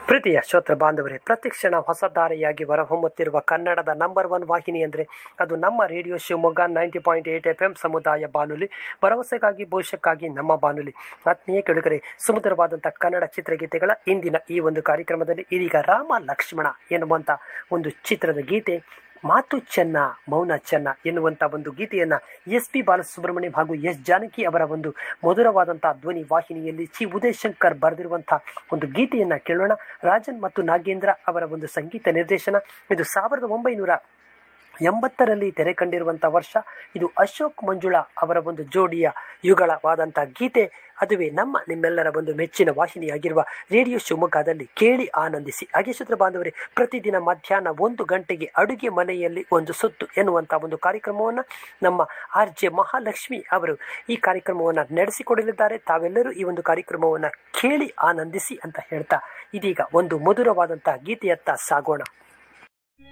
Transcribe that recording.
ಪ್ರೀತಿಯ ಶ್ರೋತೃ ಬಾಂಧವರೇ ಪ್ರತಿಕ್ಷಣ ಹೊಸ ಧಾರೆಯಾಗಿ ಹೊರಹೊಮ್ಮುತ್ತಿರುವ ಕನ್ನಡದ ನಂಬರ್ ಒನ್ ವಾಹಿನಿ ಅಂದರೆ ಅದು ನಮ್ಮ radio Shivamogga ninety point eight F M ಸಮುದಾಯ ಬಾನುಲಿ ಭರವಸೆಗಾಗಿ ಭವಿಷ್ಯಕ್ಕಾಗಿ ನಮ್ಮ ಬಾನುಲಿ ಆತ್ಮೀಯ ಕೆಳಗರೆ ಸುಮಧುರವಾದಂಥ ಕನ್ನಡ ಚಿತ್ರಗೀತೆಗಳ ಇಂದಿನ ಈ ಒಂದು ಕಾರ್ಯಕ್ರಮದಲ್ಲಿ ಇದೀಗ ರಾಮ ಲಕ್ಷ್ಮಣ ಎನ್ನುವಂಥ ಒಂದು ಚಿತ್ರದ ಗೀತೆ ಮಾತು ಚೆನ್ನ ಮೌನ ಚೆನ್ನ ಎನ್ನುವಂಥ ಒಂದು ಗೀತೆಯನ್ನು ಎಸ್ ಪಿ ಬಾಲಸುಬ್ರಹ್ಮಣ್ಯಂ ಹಾಗೂ ಎಸ್ ಜಾನಕಿ ಅವರ ಒಂದು ಮಧುರವಾದಂಥ ಧ್ವನಿ ವಾಹಿನಿಯಲ್ಲಿ ಚಿ ಉದಯ್ ಶಂಕರ್ ಬರೆದಿರುವಂಥ ಒಂದು ಗೀತೆಯನ್ನು ಕೇಳೋಣ ರಾಜನ್ ಮತ್ತು ನಾಗೇಂದ್ರ ಅವರ ಒಂದು ಸಂಗೀತ ನಿರ್ದೇಶನ ಇದು ಸಾವಿರದ ಒಂಬೈನೂರ ಎಂಬತ್ತರಲ್ಲಿ ತೆರೆ ಕಂಡಿರುವಂಥ ವರ್ಷ ಇದು ಅಶೋಕ್ ಮಂಜುಳಾ ಅವರ ಒಂದು ಜೋಡಿಯ ಯುಗಳವಾದಂಥ ಗೀತೆ ಅದುವೇ ನಮ್ಮ ನಿಮ್ಮೆಲ್ಲರ ಒಂದು ಮೆಚ್ಚಿನ ವಾಹಿನಿಯಾಗಿರುವ ರೇಡಿಯೋ ಶಿವಮೊಗ್ಗದಲ್ಲಿ ಕೇಳಿ ಆನಂದಿಸಿ ಹಾಗೆ ಶ್ರೋತೃ ಬಾಂಧವರೇ ಪ್ರತಿದಿನ ಮಧ್ಯಾಹ್ನ ಒಂದು ಗಂಟೆಗೆ ಅಡುಗೆ ಮನೆಯಲ್ಲಿ ಒಂದು ಸುತ್ತು ಎನ್ನುವಂಥ ಒಂದು ಕಾರ್ಯಕ್ರಮವನ್ನು ನಮ್ಮ ಆರ್ ಜೆ ಮಹಾಲಕ್ಷ್ಮಿ ಅವರು ಈ ಕಾರ್ಯಕ್ರಮವನ್ನು ನಡೆಸಿಕೊಡಲಿದ್ದಾರೆ ತಾವೆಲ್ಲರೂ ಈ ಒಂದು ಕಾರ್ಯಕ್ರಮವನ್ನು ಕೇಳಿ ಆನಂದಿಸಿ ಅಂತ ಹೇಳ್ತಾ ಇದೀಗ ಒಂದು ಮಧುರವಾದಂಥ ಗೀತೆಯತ್ತ ಸಾಗೋಣ